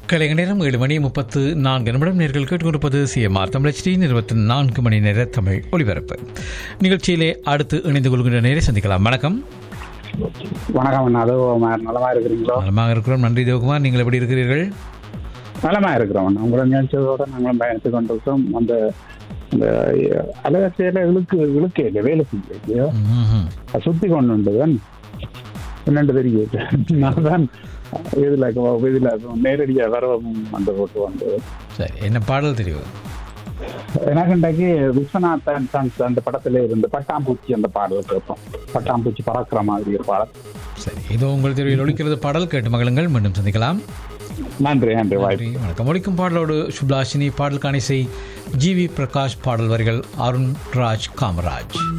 கலைஞர் நேரம் ஏழு மணி முப்பத்து நான்கு நிமிடம் நேர்கள் கேட்டுக்கொண்டிருப்பது சிஎம்ஆர் தமிழச்சி இருபத்தி நான்கு மணி நேர தமிழ் ஒளிபரப்பு நிகழ்ச்சியிலே அடுத்து இணைந்து கொள்கின்ற நேரை சந்திக்கலாம் வணக்கம் வணக்கம் அண்ணா அதோ நலமா இருக்கிறீங்களோ நலமாக இருக்கிறோம் நன்றி தேவகுமார் நீங்கள் எப்படி இருக்கிறீர்கள் நலமா இருக்கிறோம் அண்ணா உங்களை நினைச்சதோட நாங்களும் பயணித்து கொண்டிருக்கோம் அந்த அந்த அலைவரிசையில இழுக்கு இழுக்க இல்லை வேலை செய்ய ம்ஹும். சுத்தி கொண்டு உண்டுதான் என்னண்டு தெரியுது நான் தான் இதுல இதுல நேரடியா வரவும் வந்து போட்டு வந்து சரி என்ன பாடல் தெரியும் எனக்கு இன்றைக்கு விஸ்வநாதன் சன்ஸ் அந்த படத்துல இருந்து பட்டாம்பூச்சி அந்த பாடல் கேட்போம் பட்டாம்பூச்சி பறக்கிற மாதிரி ஒரு பாடல் சரி இதோ உங்கள் தெருவில் ஒழிக்கிறது பாடல் கேட்டு மகளுங்கள் மீண்டும் சந்திக்கலாம் நன்றி நன்றி வாய்ப்பு நன்றி வணக்கம் ஒழிக்கும் பாடலோடு சுப்லாஷினி பாடல் காணிசை ஜி வி பிரகாஷ் பாடல் வரிகள் அருண் ராஜ் காமராஜ்